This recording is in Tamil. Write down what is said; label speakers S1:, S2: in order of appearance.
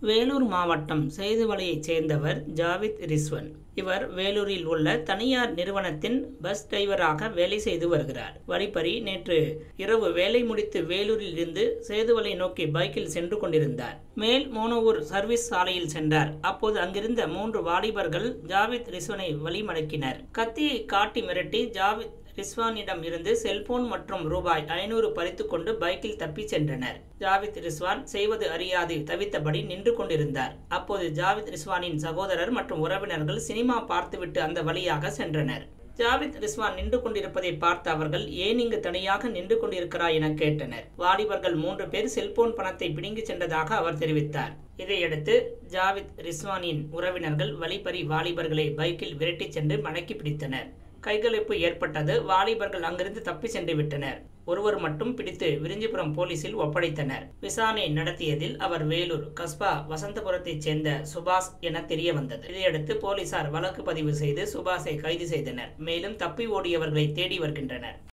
S1: வேலூர் மாவட்டம் செய்துவலையைச் சேர்ந்தவர் ஜாவித் ரிஸ்வன் இவர் வேலூரில் உள்ள தனியார் நிறுவனத்தின் பஸ் டிரைவராக வேலை செய்து வருகிறார் வழிப்பறி நேற்று இரவு வேலை முடித்து வேலூரில் இருந்து சேதுவலை நோக்கி பைக்கில் சென்று கொண்டிருந்தார் மேல் மோனவூர் சர்வீஸ் சாலையில் சென்றார் அப்போது அங்கிருந்த மூன்று வாலிபர்கள் ஜாவித் ரிஸ்வனை வழிமடக்கினர் கத்தியை காட்டி மிரட்டி ஜாவித் ரிஸ்வானிடம் இருந்து செல்போன் மற்றும் ரூபாய் ஐநூறு பறித்து கொண்டு பைக்கில் தப்பிச் சென்றனர் ஜாவித் ரிஸ்வான் செய்வது அறியாது தவித்தபடி நின்று கொண்டிருந்தார் அப்போது ஜாவித் ரிஸ்வானின் சகோதரர் மற்றும் உறவினர்கள் சினிமா பார்த்துவிட்டு அந்த வழியாக சென்றனர் ஜாவித் ரிஸ்வான் நின்று கொண்டிருப்பதை பார்த்த அவர்கள் ஏன் இங்கு தனியாக நின்று கொண்டிருக்கிறாய் என கேட்டனர் வாலிபர்கள் மூன்று பேர் செல்போன் பணத்தை பிடுங்கி சென்றதாக அவர் தெரிவித்தார் இதையடுத்து ஜாவித் ரிஸ்வானின் உறவினர்கள் வழிப்பறி வாலிபர்களை பைக்கில் விரட்டிச் சென்று மடக்கி பிடித்தனர் கைகலப்பு ஏற்பட்டது வாலிபர்கள் அங்கிருந்து தப்பி சென்று விட்டனர் ஒருவர் மட்டும் பிடித்து விரிஞ்சிபுரம் போலீசில் ஒப்படைத்தனர் விசாரணை நடத்தியதில் அவர் வேலூர் கஸ்பா வசந்தபுரத்தைச் சேர்ந்த சுபாஷ் என தெரிய வந்தது இதையடுத்து போலீசார் வழக்கு பதிவு செய்து சுபாஷை கைது செய்தனர் மேலும் தப்பி ஓடியவர்களை தேடி வருகின்றனர்